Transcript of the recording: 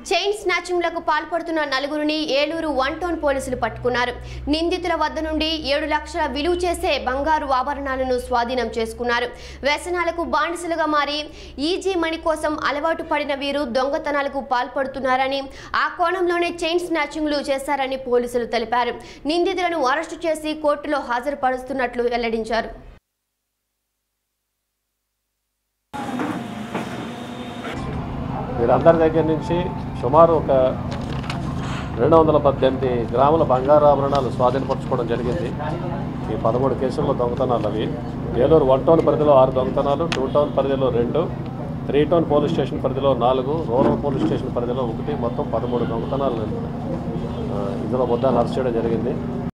chain స్నాచింగ్లకు పాల్పడుతున్న నలుగురిని Eluru one town పోలీసులు పట్టుకున్నారు నిందితుల వద్ద నుండి ఏడు లక్షల విలువ చేసే బంగారు ఆభరణాలను స్వాధీనం చేసుకున్నారు వ్యసనాలకు బానిసలుగా మారి ఈజీ మనీ కోసం అలవాటు పడిన వీరు దొంగతనాలకు పాల్పడుతున్నారని ఆ కోణంలోనే చైన్ స్నాచింగ్లు చేశారని పోలీసులు తెలిపారు నిందితులను అరెస్టు చేసి కోర్టులో హాజరుపరుస్తున్నట్లు వెల్లడించారు వీరందరి దగ్గర నుంచి సుమారు ఒక రెండు వందల పద్దెనిమిది గ్రాముల బంగారు ఆభరణాలు స్వాధీనపరచుకోవడం జరిగింది ఈ పదమూడు కేసుల్లో దొంగతనాలు అవి ఏలూరు వన్ టౌన్ పరిధిలో ఆరు దొంగతనాలు టూ టౌన్ పరిధిలో రెండు త్రీ టౌన్ పోలీస్ స్టేషన్ పరిధిలో నాలుగు రూరల్ పోలీస్ స్టేషన్ పరిధిలో ఒకటి మొత్తం పదమూడు దొంగతనాలు ఆ, ఇందులో ముద్దాలు అరెస్ట్ చేయడం జరిగింది